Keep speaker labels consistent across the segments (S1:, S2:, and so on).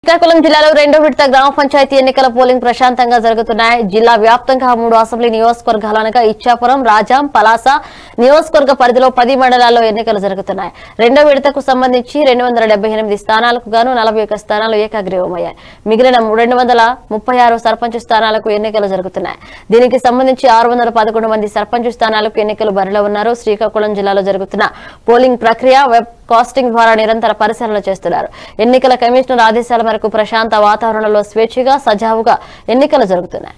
S1: శ్రీకాకుళం జిల్లాలో రెండో విడత గ్రామ పంచాయతీ ఎన్నికల పోలింగ్ ప్రశాంతంగా జరుగుతున్నాయి జిల్లా వ్యాప్తంగా మూడు అసెంబ్లీ నియోజకవర్గాలు అనగా ఇచ్చాపురం రాజాం పలాస నియోజకవర్గ పరిధిలో పది మండలాల్లో ఎన్నికలు జరుగుతున్నాయి రెండో విడతకు సంబంధించి రెండు వందల డెబ్బై ఎనిమిది స్థానాలకు గాను నలభై ఒక్క స్థానాలు ఏకాగ్రీవమయ్యాయి మిగిలిన రెండు వందల ముప్పై ఆరు సర్పంచ్ స్థానాలకు ఎన్నికలు జరుగుతున్నాయి దీనికి సంబంధించి ఆరు వందల పదకొండు మంది సర్పంచ్ స్థానాలకు ఎన్నికలు బరిలో ఉన్నారు శ్రీకాకుళం జిల్లాలో జరుగుతున్న పోలింగ్ ప్రక్రియ వెబ్ కాస్టింగ్ ద్వారా నిరంతర పరిశీలన చేస్తున్నారు ఎన్నికల కమిషనర్ ఆదేశాల మేరకు ప్రశాంత వాతావరణంలో స్వేచ్ఛగా సజావుగా ఎన్నికలు జరుగుతున్నాయి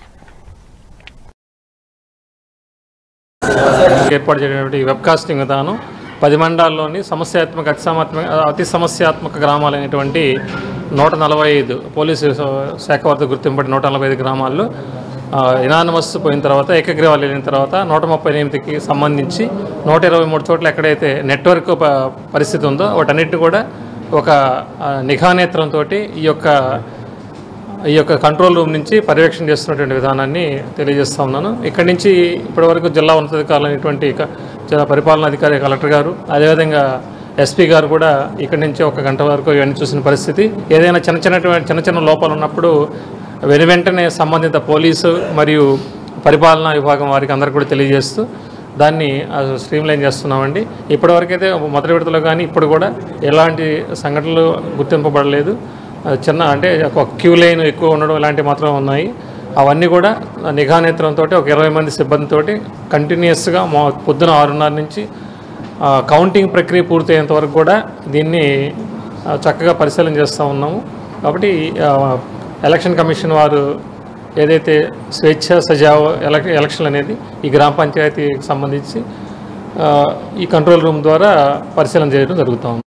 S2: ఏర్పాటు చేయటువంటి వెబ్కాస్టింగ్ విధానం పది మండలాల్లోని సమస్యాత్మక అతి సమస్యాత్మక అతి సమస్యాత్మక గ్రామాలైనటువంటి నూట నలభై ఐదు పోలీసు శాఖ వద్ద గుర్తింపబడిన నూట నలభై ఐదు గ్రామాల్లో ఇనానమస్ పోయిన తర్వాత ఏకగ్రీవాలు వెళ్ళిన తర్వాత నూట ముప్పై ఎనిమిదికి సంబంధించి నూట ఇరవై మూడు చోట్ల ఎక్కడైతే నెట్వర్క్ ప- పరిస్థితి ఉందో వాటన్నిటిని కూడా ఒక ఆ, నిఘా నేత్రంతో ఈ యొక్క ఈ యొక్క కంట్రోల్ రూమ్ నుంచి పర్యవేక్షణ చేస్తున్నటువంటి విధానాన్ని తెలియజేస్తా ఉన్నాను ఇక్కడి నుంచి ఇప్పటివరకు జిల్లా ఉన్నతాధికారులు అనేటువంటి క- జిల్లా పరిపాలనాధికారి కలెక్టర్ గారు అదేవిధంగా ఎస్పీ గారు కూడా ఇక్కడి నుంచి ఒక గంట వరకు ఇవన్నీ చూసిన పరిస్థితి ఏదైనా చిన్న చిన్న చిన్న చిన్న లోపాలు ఉన్నప్పుడు వెను వెంటనే సంబంధిత పోలీసు మరియు పరిపాలనా విభాగం వారికి అందరికీ కూడా తెలియజేస్తూ దాన్ని స్ట్రీమ్ లైన్ చేస్తున్నామండి ఇప్పటివరకైతే మొదటి విడతలో కానీ ఇప్పుడు కూడా ఎలాంటి సంఘటనలు గుర్తింపబడలేదు ఆ, చిన్న అంటే ఒక క్యూ లైన్ ఎక్కువ ఉండడం ఇలాంటివి మాత్రం ఉన్నాయి అవన్నీ కూడా నిఘా నేత్రంతో ఒక ఇరవై మంది సిబ్బందితోటి కంటిన్యూస్గా మా పొద్దున ఆరున్నర నుంచి ఆ, కౌంటింగ్ ప్రక్రియ పూర్తయ్యేంత వరకు కూడా దీన్ని ఆ, చక్కగా పరిశీలన చేస్తూ ఉన్నాము కాబట్టి ఆ, ఎలక్షన్ కమిషన్ వారు ఏదైతే స్వేచ్ఛ సజావ ఎలక్ ఎలక్షన్ అనేది ఈ గ్రామ పంచాయతీకి సంబంధించి ఆ, ఈ కంట్రోల్ రూమ్ ద్వారా పరిశీలన చేయడం జరుగుతూ ఉంది